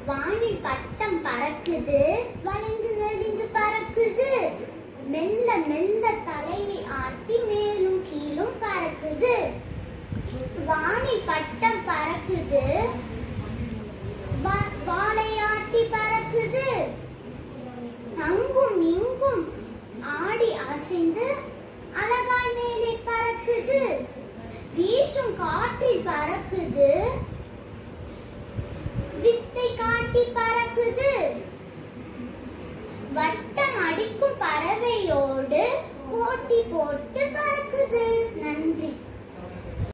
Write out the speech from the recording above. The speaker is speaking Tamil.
வானில் பட்டம் பறக்குது வளைந்து நெளிந்து பறக்குது மெல்ல மெல்ல தலையை ஆட்டி மேலும் கீழும் பறக்குது வானில் பட்டம் பறக்குது வா- வாழையாட்டி பறக்குது அங்கும் இங்கும் ஆடி அசைந்து அழகாய் மேலே பறக்குது வீசும் காற்றில் பறக்குது வித்தை காட்டி பறக்குது வட்டம் அடிக்கும் பறவையோடு போட்டி போட்டு பறக்குது நன்றி